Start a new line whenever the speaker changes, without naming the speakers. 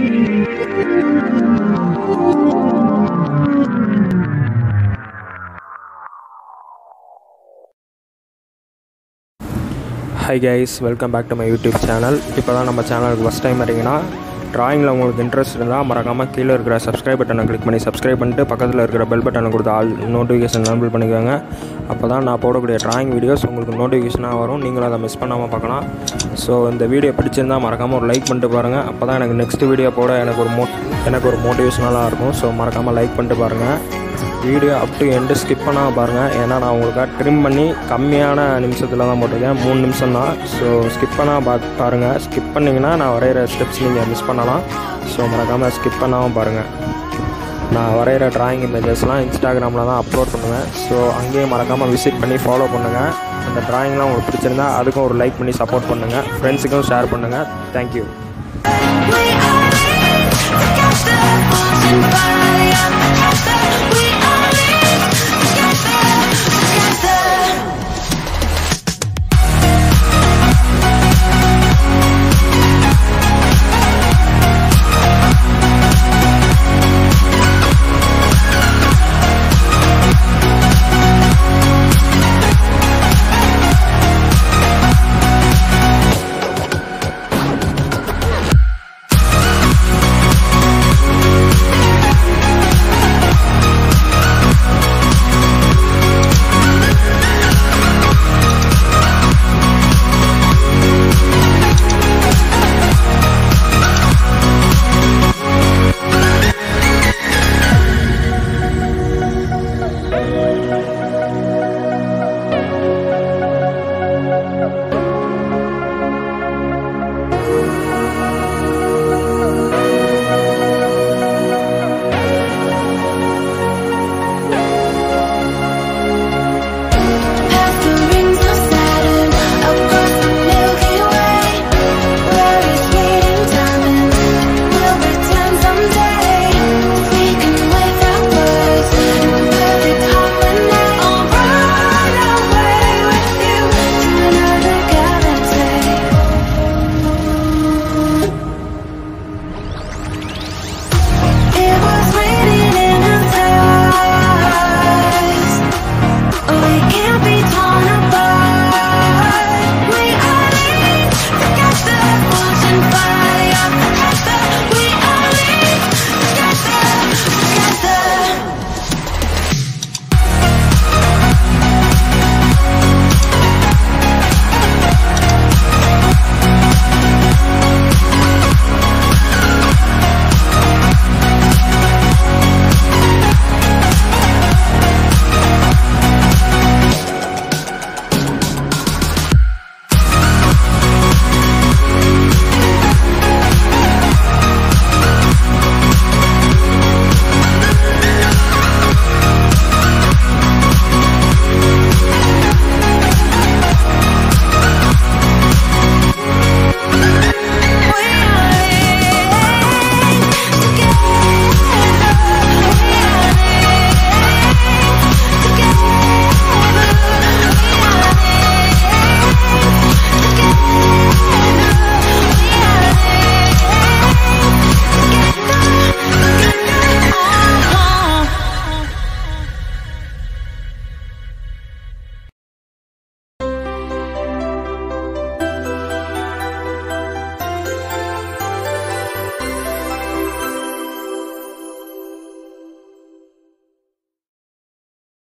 High guys welcome back to my YouTube channel இப்போ தான் நம்ம சேனலுக்கு ஃபஸ்ட் டைம் வரீங்கன்னா ட்ராயிங்கில் உங்களுக்கு இன்ட்ரெஸ்ட் இருந்தால் மறக்காமல் கீழே இருக்கிற சப்ஸ்கிரைப் பட்டனை கிளிக் பண்ணி சப்ஸ்கிரைப் பண்ணிட்டு பக்கத்தில் இருக்கிற பெல் பட்டனை கொடுத்து ஆல் நோட்டிஃபிகேஷன் எனபிள் பண்ணிக்கோங்க அப்போ தான் நான் போடக்கூடிய ட்ராயிங் வீடியோஸ் உங்களுக்கு நோட்டிஃபிகேஷனாக வரும் நீங்களும் அதை மிஸ் பண்ணாமல் பார்க்கலாம் ஸோ இந்த வீடியோ பிடிச்சிருந்தா மறக்காமல் ஒரு லைக் பண்ணிட்டு பாருங்கள் அப்போ தான் எனக்கு நெக்ஸ்ட் வீடியோ போட எனக்கு ஒரு மோ எனக்கு ஒரு மோட்டிவேஷனலாக இருக்கும் ஸோ மறக்காமல் லைக் பண்ணிட்டு பாருங்கள் video up to end skip பண்ணாமல் பாருங்கள் ஏன்னா நான் உங்களுக்காக ட்ரிம் பண்ணி கம்மியான நிமிஷத்தில் தான் போட்டிருக்கேன் மூணு நிமிஷம் தான் ஸோ ஸ்கிப் பண்ணால் பா பாருங்கள் ஸ்கிப் பண்ணிங்கன்னா நான் வரைகிற ஸ்டெப்ஸ் நீங்கள் மிஸ் பண்ணலாம் ஸோ மறக்காமல் ஸ்கிப் பண்ணாமல் பாருங்கள் நான் வரைகிற டிராயிங் இமேஜஸ்லாம் இன்ஸ்டாகிராமில் தான் அப்லோட் பண்ணுவேன் ஸோ அங்கேயும் மறக்காமல் விசிட் பண்ணி ஃபாலோ பண்ணுங்கள் அந்த டிராயிங்லாம் உங்களுக்கு பிடிச்சிருந்தா அதுக்கும் ஒரு லைக் பண்ணி சப்போர்ட் பண்ணுங்கள் ஃப்ரெண்ட்ஸுக்கும் ஷேர் பண்ணுங்கள் thank you
We are against the force and fire.